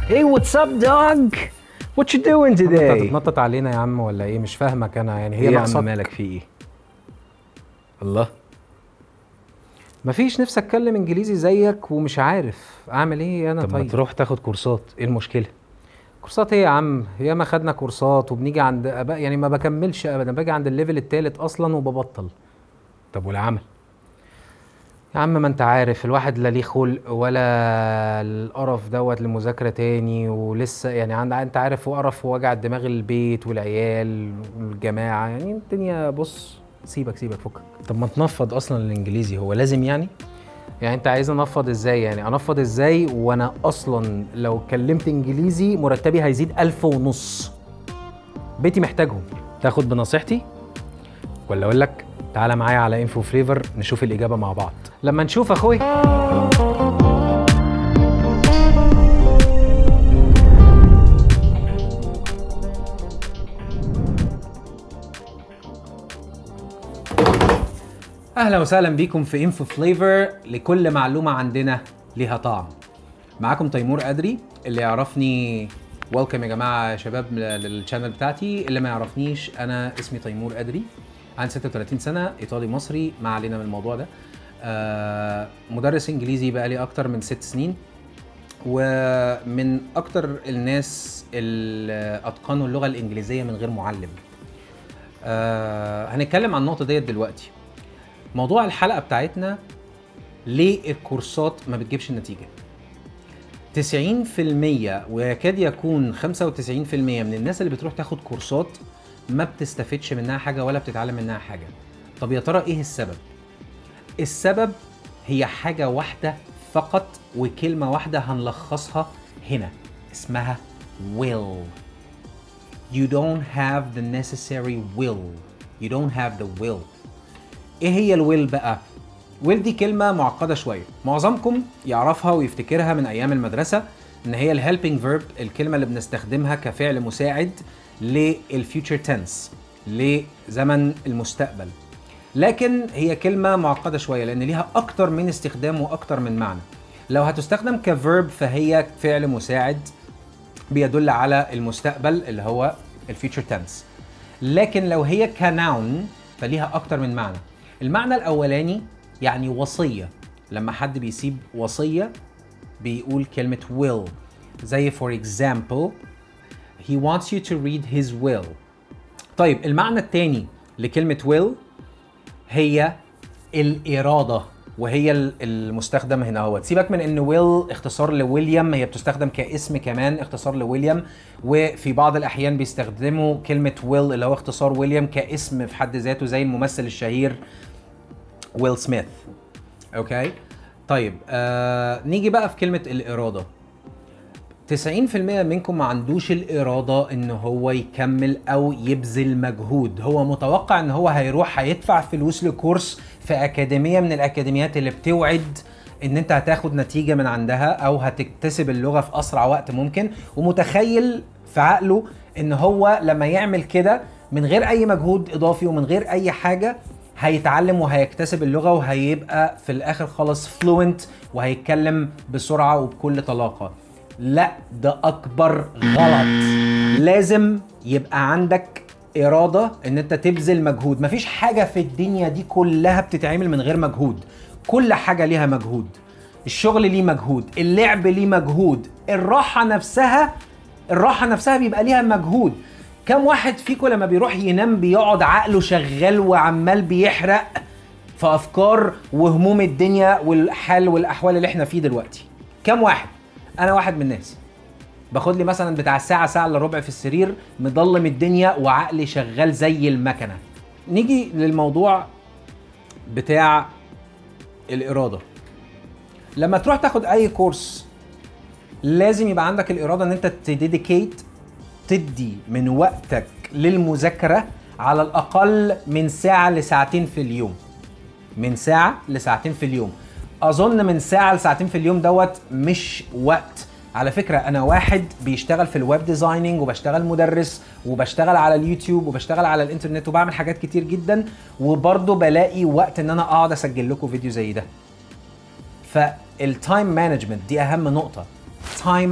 Hey, what's up, dog? What you doing انت today? هتتنطط علينا يا عم ولا ايه مش فاهمك انا يعني هي ايه يا عم ناقصاك مالك في ايه؟ الله مفيش نفسي اتكلم انجليزي زيك ومش عارف اعمل ايه انا طب ما طيب تروح تاخد كورسات ايه المشكلة؟ كورسات ايه يا عم ياما خدنا كورسات وبنيجي عند أبقى يعني ما بكملش ابدا باجي عند الليفل التالت اصلا وببطل طب والعمل؟ يا عم ما انت عارف الواحد لا ليه خلق ولا القرف دوت للمذاكرة تاني ولسه يعني عند انت عارف وقرف ووجع دماغ البيت والعيال والجماعة يعني الدنيا بص سيبك سيبك فكك طب ما تنفض اصلا الانجليزي هو لازم يعني؟ يعني انت عايز انفض ازاي يعني انفض ازاي وانا اصلا لو اتكلمت انجليزي مرتبي هيزيد ألف ونص بيتي محتاجهم تاخد بنصيحتي؟ ولا اقول لك تعالى معايا على انفو فليفر نشوف الاجابة مع بعض لما نشوف اخوي اهلا وسهلا بيكم في انفو فليفر لكل معلومه عندنا ليها طعم معاكم تيمور قدري اللي يعرفني ويلكم يا جماعه يا شباب للشانل بتاعتي اللي ما يعرفنيش انا اسمي تيمور قدري عندي 36 سنه ايطالي مصري ما علينا من الموضوع ده آه مدرس انجليزي بقالي اكتر من ست سنين ومن اكتر الناس اللي اتقنوا اللغه الانجليزيه من غير معلم آه هنتكلم عن النقطه ديت دلوقتي موضوع الحلقه بتاعتنا ليه الكورسات ما بتجيبش النتيجه 90% ويكاد يكون 95% من الناس اللي بتروح تاخد كورسات ما بتستفدش منها حاجه ولا بتتعلم منها حاجه طب يا ترى ايه السبب السبب هي حاجه واحده فقط وكلمه واحده هنلخصها هنا اسمها will you don't have the necessary will you don't have the will ايه هي الويل بقى ويل دي كلمه معقده شويه معظمكم يعرفها ويفتكرها من ايام المدرسه ان هي الهيلبينج فيرب الكلمه اللي بنستخدمها كفعل مساعد للفيوتشر تنس لزمن المستقبل لكن هي كلمه معقده شويه لان ليها اكتر من استخدام واكتر من معنى لو هتستخدم كفيرب فهي فعل مساعد بيدل على المستقبل اللي هو الفيوتشر تنس لكن لو هي كناون فليها اكتر من معنى المعنى الاولاني يعني وصيه لما حد بيسيب وصيه بيقول كلمه will زي for example he wants you to read his will طيب المعنى الثاني لكلمه will هي الاراده وهي ال- المستخدم هنا هو سيبك من ان ويل اختصار لويليام هي بتستخدم كاسم كمان اختصار لويليام وفي بعض الاحيان بيستخدموا كلمه ويل اللي هو اختصار ويليام كاسم في حد ذاته زي الممثل الشهير ويل سميث اوكي طيب آه نيجي بقى في كلمه الاراده 90% منكم ما عندوش الإرادة إن هو يكمل أو يبذل مجهود هو متوقع إن هو هيروح هيدفع فلوس لكورس في أكاديمية من الأكاديميات اللي بتوعد إن أنت هتاخد نتيجة من عندها أو هتكتسب اللغة في أسرع وقت ممكن ومتخيل في عقله إن هو لما يعمل كده من غير أي مجهود إضافي ومن غير أي حاجة هيتعلم وهيكتسب اللغة وهيبقى في الآخر خالص فلوينت وهيتكلم بسرعة وبكل طلاقة لا ده اكبر غلط لازم يبقى عندك اراده ان انت تبذل مجهود مفيش حاجه في الدنيا دي كلها بتتعمل من غير مجهود كل حاجه ليها مجهود الشغل ليه مجهود اللعب ليه مجهود الراحه نفسها الراحه نفسها بيبقى ليها مجهود كم واحد فيكم لما بيروح ينام بيقعد عقله شغال وعمال بيحرق في افكار وهموم الدنيا والحال والاحوال اللي احنا فيه دلوقتي كم واحد انا واحد من الناس باخد لي مثلا بتاع ساعه ساعه الا ربع في السرير مضلم الدنيا وعقلي شغال زي المكنه نيجي للموضوع بتاع الاراده لما تروح تاخد اي كورس لازم يبقى عندك الاراده ان انت تديديكيت تدي من وقتك للمذاكره على الاقل من ساعه لساعتين في اليوم من ساعه لساعتين في اليوم اظن من ساعه لساعتين في اليوم دوت مش وقت على فكره انا واحد بيشتغل في الويب ديزايننج وبشتغل مدرس وبشتغل على اليوتيوب وبشتغل على الانترنت وبعمل حاجات كتير جدا وبرضه بلاقي وقت ان انا اقعد اسجل لكم فيديو زي ده فالتايم مانجمنت دي اهم نقطه تايم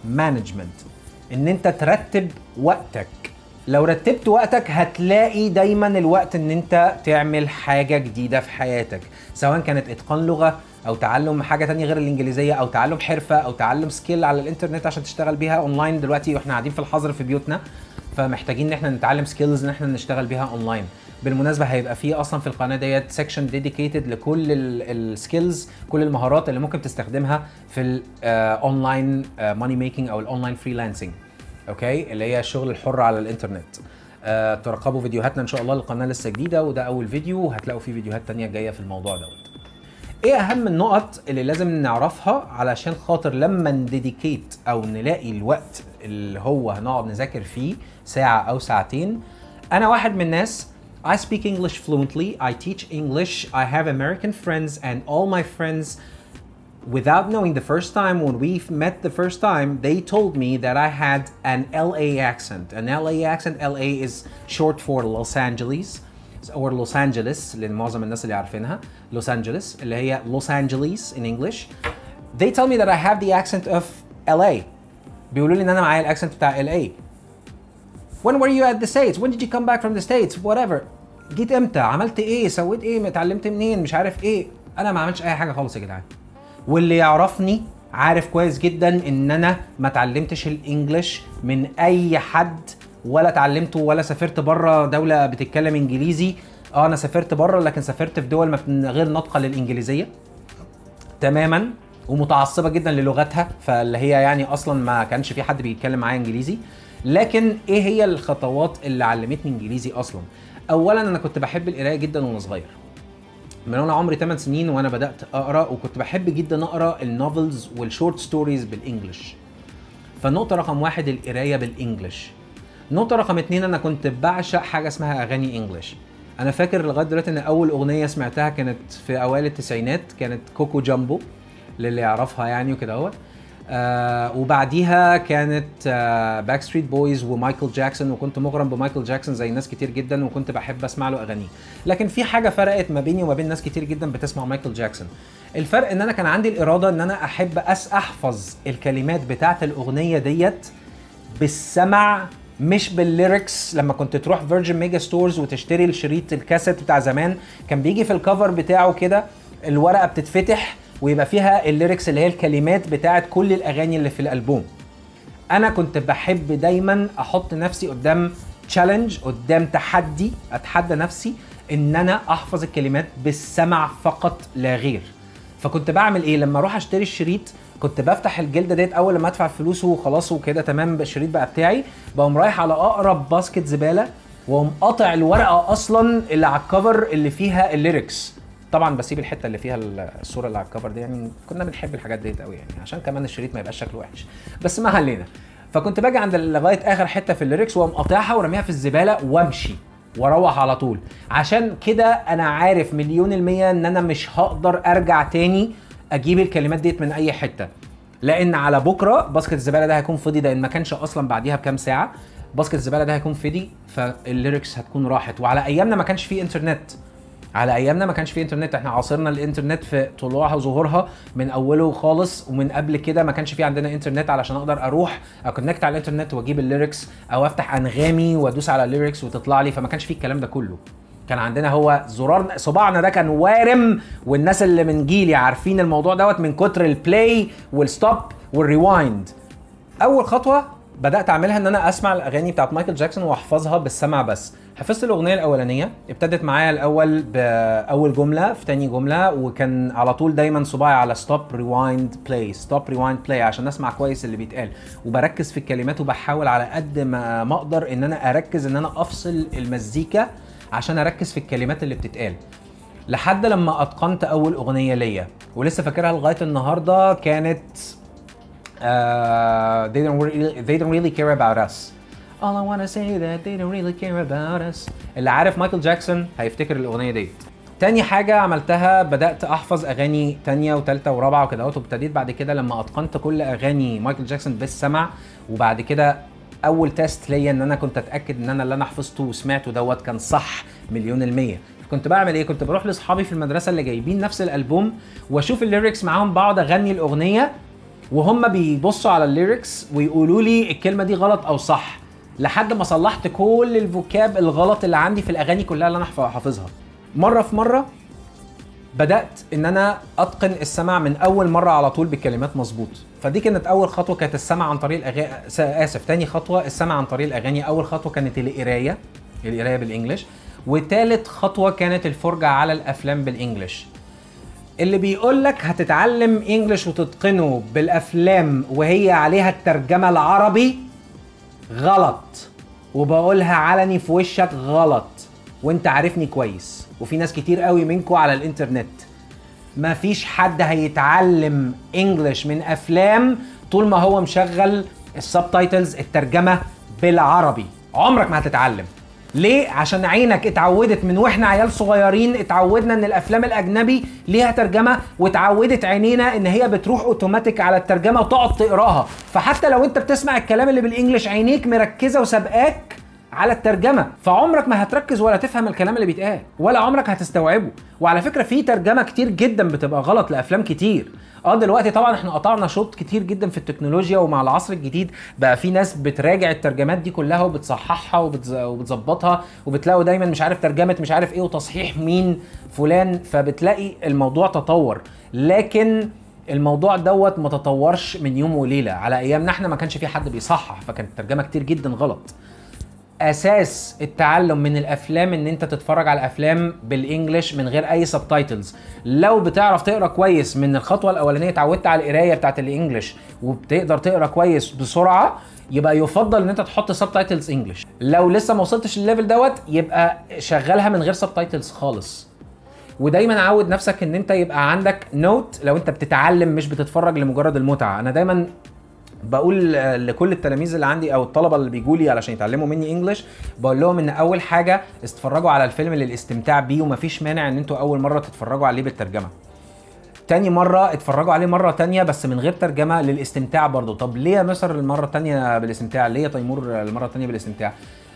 مانجمنت ان انت ترتب وقتك لو رتبت وقتك هتلاقي دايما الوقت ان انت تعمل حاجة جديدة في حياتك سواء كانت اتقان لغة او تعلم حاجة تانية غير الانجليزية او تعلم حرفة او تعلم سكيل على الانترنت عشان تشتغل بيها اونلاين دلوقتي واحنا قاعدين في الحظر في بيوتنا فمحتاجين ان احنا نتعلم سكيلز ان احنا نشتغل بيها اونلاين بالمناسبه هيبقى في اصلا في القناه ديت سيكشن ديديكيتد لكل السكيلز كل المهارات اللي ممكن تستخدمها في الاونلاين ماني ميكنج او الاونلاين فريلانسنج اوكي اللي هي الشغل الحر على الانترنت آه، ترقبوا فيديوهاتنا ان شاء الله القناه لسه جديده وده اول فيديو وهتلاقوا فيه فيديوهات تانية جايه في الموضوع دوت ايه اهم النقط اللي لازم نعرفها علشان خاطر لما نديديكيت او نلاقي الوقت اللي هو هنقعد نذاكر فيه ساعه او ساعتين انا واحد من الناس I speak English fluently. I teach English. I have American friends, and all my friends, without knowing the first time when we met the first time, they told me that I had an LA accent. An LA accent, LA is short for Los Angeles. or Los Angeles لان معظم الناس اللي عارفينها Los Angeles اللي هي Los Angeles in English they tell me that I have the accent of LA بيقولوا لي ان انا معايا الاكسنت بتاع LA when were you at the States when did you come back from the States whatever جيت امتى عملت ايه سويت ايه اتعلمت منين مش عارف ايه انا ما عملتش اي حاجه خالص يا جدعان واللي يعرفني عارف كويس جدا ان انا ما اتعلمتش الانجليش من اي حد ولا اتعلمته ولا سافرت بره دوله بتتكلم انجليزي اه انا سافرت بره لكن سافرت في دول ما بت- غير ناطقه للانجليزيه تماما ومتعصبه جدا للغتها فاللي هي يعني اصلا ما كانش في حد بيتكلم معايا انجليزي لكن ايه هي الخطوات اللي علمتني انجليزي اصلا اولا انا كنت بحب القرايه جدا وانا صغير من وانا عمري 8 سنين وانا بدات اقرا وكنت بحب جدا اقرا النوفلز والشورت ستوريز بالانجلش فنقطه رقم واحد القرايه بالانجلش نقطه رقم اتنين انا كنت بعشق حاجه اسمها اغاني انجلش انا فاكر لغايه دلوقتي ان اول اغنيه سمعتها كانت في اوائل التسعينات كانت كوكو جامبو للي يعرفها يعني وكده اهوت آه وبعديها كانت آه باك ستريت بويز ومايكل جاكسون وكنت مغرم بمايكل جاكسون زي ناس كتير جدا وكنت بحب اسمع له اغانيه لكن في حاجه فرقت ما بيني وما بين ناس كتير جدا بتسمع مايكل جاكسون الفرق ان انا كان عندي الاراده ان انا احب أس احفظ الكلمات بتاعه الاغنيه ديت بالسمع مش بالليركس لما كنت تروح فيرجن ميجا ستورز وتشتري الشريط الكاسيت بتاع زمان كان بيجي في الكفر بتاعه كده الورقه بتتفتح ويبقى فيها الليركس اللي هي الكلمات بتاعه كل الاغاني اللي في الالبوم انا كنت بحب دايما احط نفسي قدام تشالنج قدام تحدي اتحدى نفسي ان انا احفظ الكلمات بالسمع فقط لا غير فكنت بعمل ايه لما اروح اشتري الشريط كنت بفتح الجلده ديت اول لما ادفع فلوسه وخلاص وكده تمام الشريط بقى بتاعي بقوم رايح على اقرب باسكت زباله واقوم قاطع الورقه اصلا اللي على الكفر اللي فيها الليركس طبعا بسيب الحته اللي فيها الصوره اللي على الكفر دي يعني كنا بنحب الحاجات ديت قوي يعني عشان كمان الشريط ما يبقاش شكله وحش بس ما علينا فكنت باجي عند لغايه اخر حته في الليركس واقوم قاطعها ورميها في الزباله وامشي واروح على طول عشان كده انا عارف مليون المية ان انا مش هقدر ارجع تاني اجيب الكلمات ديت من اي حته لان على بكره باسكت الزباله ده هيكون فاضي ده ان ما كانش اصلا بعديها بكام ساعه باسكت الزباله ده هيكون فاضي فالليركس هتكون راحت وعلى ايامنا ما كانش فيه انترنت على ايامنا ما كانش فيه انترنت احنا عاصرنا الانترنت في طلوعها وظهورها من اوله خالص ومن قبل كده ما كانش في عندنا انترنت علشان اقدر اروح اكونكت على الانترنت واجيب الليركس او افتح انغامي وادوس على الليركس وتطلع لي فما كانش فيه الكلام ده كله كان عندنا هو زرار صباعنا ده كان وارم والناس اللي من جيلي عارفين الموضوع دوت من كتر البلاي والستوب والريوايند اول خطوه بدات اعملها ان انا اسمع الاغاني بتاعت مايكل جاكسون واحفظها بالسمع بس حفظت الاغنيه الاولانيه ابتدت معايا الاول باول جمله في تاني جمله وكان على طول دايما صباعي على ستوب ريوايند بلاي ستوب ريوايند بلاي عشان اسمع كويس اللي بيتقال وبركز في الكلمات وبحاول على قد ما ما اقدر ان انا اركز ان انا افصل المزيكا عشان اركز في الكلمات اللي بتتقال لحد لما اتقنت اول اغنيه ليا ولسه فاكرها لغايه النهارده كانت uh, they don't really they don't really care about us. All I wanna say that they don't really care about us. اللي عارف مايكل جاكسون هيفتكر الاغنيه ديت. تاني حاجة عملتها بدأت أحفظ أغاني تانية وتالتة ورابعة وكده اهوت وابتديت بعد كده لما أتقنت كل أغاني مايكل جاكسون بالسمع وبعد كده أول تيست ليا إن أنا كنت أتأكد إن أنا اللي أنا حفظته وسمعته دوت كان صح مليون المية. كنت بعمل ايه؟ كنت بروح لاصحابي في المدرسة اللي جايبين نفس الألبوم وأشوف الليركس معاهم بقعد أغني الأغنية وهم بيبصوا على الليركس ويقولوا لي الكلمه دي غلط او صح لحد ما صلحت كل الفوكاب الغلط اللي عندي في الاغاني كلها اللي انا حف- حافظها مره في مره بدات ان انا اتقن السمع من اول مره على طول بالكلمات مظبوط فدي كانت اول خطوه كانت السمع عن طريق الاغاني اسف تاني خطوه السمع عن طريق الاغاني اول خطوه كانت القرايه القرايه بالانجلش وتالت خطوه كانت الفرجه على الافلام بالانجلش اللي بيقول لك هتتعلم انجلش وتتقنه بالافلام وهي عليها الترجمه العربي غلط وبقولها علني في وشك غلط وانت عارفني كويس وفي ناس كتير قوي منكم على الانترنت مفيش حد هيتعلم انجلش من افلام طول ما هو مشغل السبتايتلز الترجمه بالعربي عمرك ما هتتعلم ليه عشان عينك اتعودت من واحنا عيال صغيرين اتعودنا ان الافلام الاجنبي ليها ترجمه واتعودت عينينا ان هي بتروح اوتوماتيك على الترجمه وتقعد تقراها فحتى لو انت بتسمع الكلام اللي بالانجلش عينيك مركزه وسابقاك على الترجمه فعمرك ما هتركز ولا تفهم الكلام اللي بيتقال ولا عمرك هتستوعبه وعلى فكره في ترجمه كتير جدا بتبقى غلط لافلام كتير اه دلوقتي طبعا احنا قطعنا شوط كتير جدا في التكنولوجيا ومع العصر الجديد بقى في ناس بتراجع الترجمات دي كلها وبتصححها وبتز- وبتظبطها وبتلاقوا دايما مش عارف ترجمه مش عارف ايه وتصحيح مين فلان فبتلاقي الموضوع تطور لكن الموضوع دوت ما تطورش من يوم وليله على ايامنا احنا ما كانش في حد بيصحح فكانت الترجمه كتير جدا غلط اساس التعلم من الافلام ان انت تتفرج على افلام بالانجلش من غير اي سبتايتلز لو بتعرف تقرا كويس من الخطوه الاولانيه اتعودت على القرايه بتاعت الانجليش وبتقدر تقرا كويس بسرعه يبقى يفضل ان انت تحط سبتايتلز انجلش لو لسه ما وصلتش للليفل دوت يبقى شغلها من غير سبتايتلز خالص ودايما عود نفسك ان انت يبقى عندك نوت لو انت بتتعلم مش بتتفرج لمجرد المتعه انا دايما بقول آه، لكل التلاميذ اللي عندي او الطلبه اللي بيجوا لي علشان يتعلموا مني انجلش بقول لهم ان اول حاجه استفرجوا على الفيلم للاستمتاع بيه ومفيش مانع ان انتوا اول مره تتفرجوا عليه بالترجمه تاني مرة اتفرجوا عليه مرة تانية بس من غير ترجمة للاستمتاع برضو طب ليه يا مصر المرة التانية بالاستمتاع ليه يا تيمور المرة التانية بالاستمتاع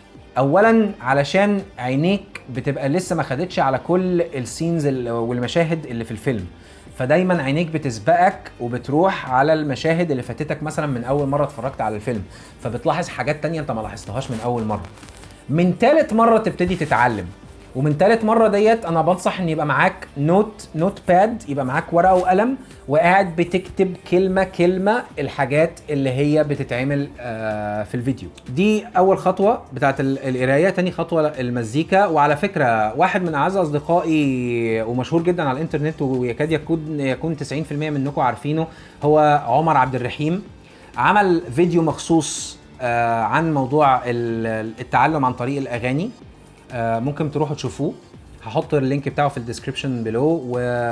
اولا علشان عينيك بتبقى لسه ما خدتش على كل السينز ال- والمشاهد اللي في الفيلم فدايما عينيك بتسبقك وبتروح على المشاهد اللي فاتتك مثلا من اول مره اتفرجت على الفيلم فبتلاحظ حاجات تانية انت ما لاحظتهاش من اول مره من تالت مره تبتدي تتعلم ومن تالت مره ديت انا بنصح ان يبقى معاك نوت نوت باد يبقى معاك ورقه وقلم وقاعد بتكتب كلمه كلمه الحاجات اللي هي بتتعمل آه، في الفيديو دي اول خطوه بتاعت ال- القرايه تاني خطوه المزيكا وعلى فكره واحد من اعز اصدقائي ومشهور جدا على الانترنت ويكاد يكون يكون 90% منكم عارفينه هو عمر عبد الرحيم عمل فيديو مخصوص آه، عن موضوع ال- التعلم عن طريق الاغاني آه، ممكن تروحوا تشوفوه هحط اللينك بتاعه في الديسكربشن بلو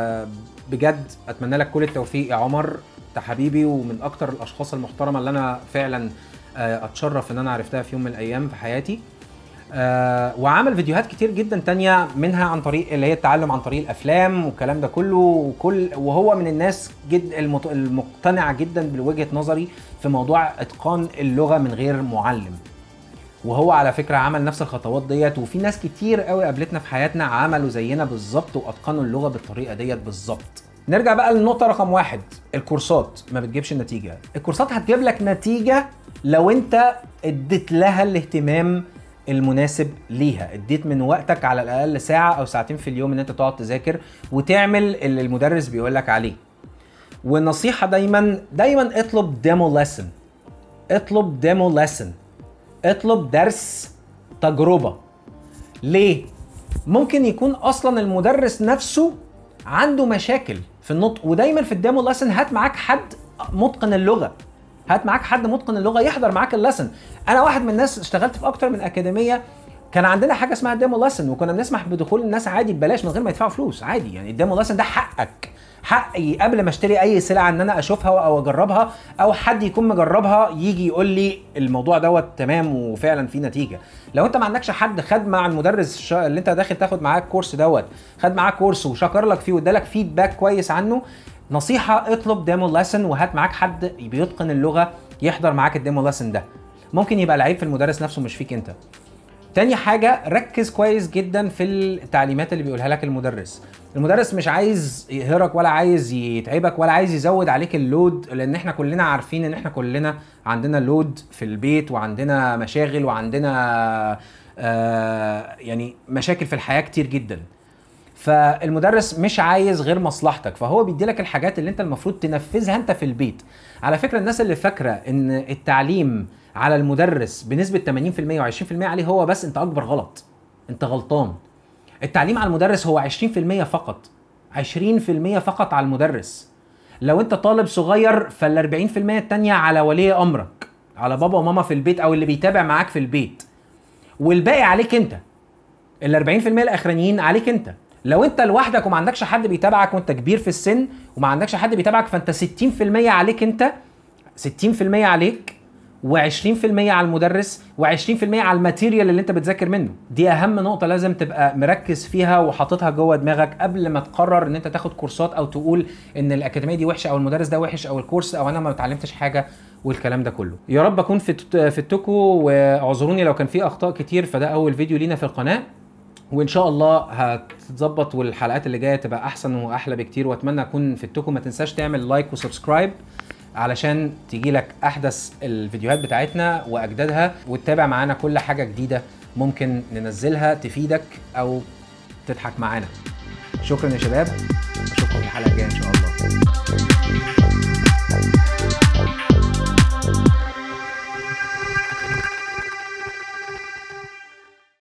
وبجد اتمنى لك كل التوفيق يا عمر انت حبيبي ومن اكتر الاشخاص المحترمه اللي انا فعلا آه، اتشرف ان انا عرفتها في يوم من الايام في حياتي آه وعمل فيديوهات كتير جدا تانية منها عن طريق اللي هي التعلم عن طريق الافلام والكلام ده كله وكل وهو من الناس جد المت- المقتنعه جدا بوجهه نظري في موضوع اتقان اللغه من غير معلم وهو على فكره عمل نفس الخطوات ديت وفي ناس كتير قوي قابلتنا في حياتنا عملوا زينا بالظبط واتقنوا اللغه بالطريقه ديت بالظبط نرجع بقى للنقطه رقم واحد الكورسات ما بتجيبش النتيجه الكورسات هتجيب لك نتيجه لو انت اديت لها الاهتمام المناسب ليها اديت من وقتك على الاقل ساعه او ساعتين في اليوم ان انت تقعد تذاكر وتعمل اللي المدرس بيقول لك عليه والنصيحه دايما دايما اطلب ديمو ليسن اطلب ديمو ليسن اطلب درس تجربه ليه ممكن يكون اصلا المدرس نفسه عنده مشاكل في النطق ودايما في الديمو ليسن هات معاك حد متقن اللغه هات معاك حد متقن اللغه يحضر معاك اللسن انا واحد من الناس اشتغلت في اكتر من اكاديميه كان عندنا حاجه اسمها ديمو لسن وكنا بنسمح بدخول الناس عادي ببلاش من غير ما يدفعوا فلوس عادي يعني الديمو لسن ده حقك حقي قبل ما اشتري اي سلعه ان انا اشوفها او اجربها او حد يكون مجربها يجي يقول لي الموضوع دوت تمام وفعلا في نتيجه لو انت ما عندكش حد خد مع المدرس الش- اللي انت داخل تاخد معاه الكورس دوت خد معاه كورس وشكر لك فيه وادالك فيدباك كويس عنه نصيحه اطلب ديمو لسن وهات معاك حد بيتقن اللغه يحضر معاك الديمو لسن ده ممكن يبقى العيب في المدرس نفسه مش فيك انت تاني حاجة ركز كويس جدا في التعليمات اللي بيقولها لك المدرس المدرس مش عايز يقهرك ولا عايز يتعبك ولا عايز يزود عليك اللود لان احنا كلنا عارفين ان احنا كلنا عندنا لود في البيت وعندنا مشاغل وعندنا آه يعني مشاكل في الحياة كتير جدا فالمدرس مش عايز غير مصلحتك فهو بيديلك الحاجات اللي انت المفروض تنفذها انت في البيت على فكرة الناس اللي فاكرة ان التعليم على المدرس بنسبة 80% و20% عليه هو بس انت اكبر غلط انت غلطان التعليم على المدرس هو 20% فقط 20% فقط على المدرس لو انت طالب صغير فال 40% التانية على ولي امرك على بابا وماما في البيت او اللي بيتابع معاك في البيت والباقي عليك انت ال 40% الاخرانيين عليك انت لو انت لوحدك وما عندكش حد بيتابعك وانت كبير في السن وما عندكش حد بيتابعك فانت 60% عليك انت 60% عليك و20% على المدرس و20% على الماتيريال اللي انت بتذاكر منه دي اهم نقطه لازم تبقى مركز فيها وحاططها جوه دماغك قبل ما تقرر ان انت تاخد كورسات او تقول ان الاكاديميه دي وحشه او المدرس ده وحش او الكورس او انا ما اتعلمتش حاجه والكلام ده كله يا رب اكون فت- فدتكم واعذروني لو كان في اخطاء كتير فده اول فيديو لينا في القناه وان شاء الله هتتظبط والحلقات اللي جايه تبقى احسن واحلى بكتير واتمنى اكون فدتكم ما تنساش تعمل لايك وسبسكرايب علشان تجي لك احدث الفيديوهات بتاعتنا واجدادها وتتابع معانا كل حاجه جديده ممكن ننزلها تفيدك او تضحك معانا شكرا يا شباب اشوفكم في الحلقه الجايه ان شاء الله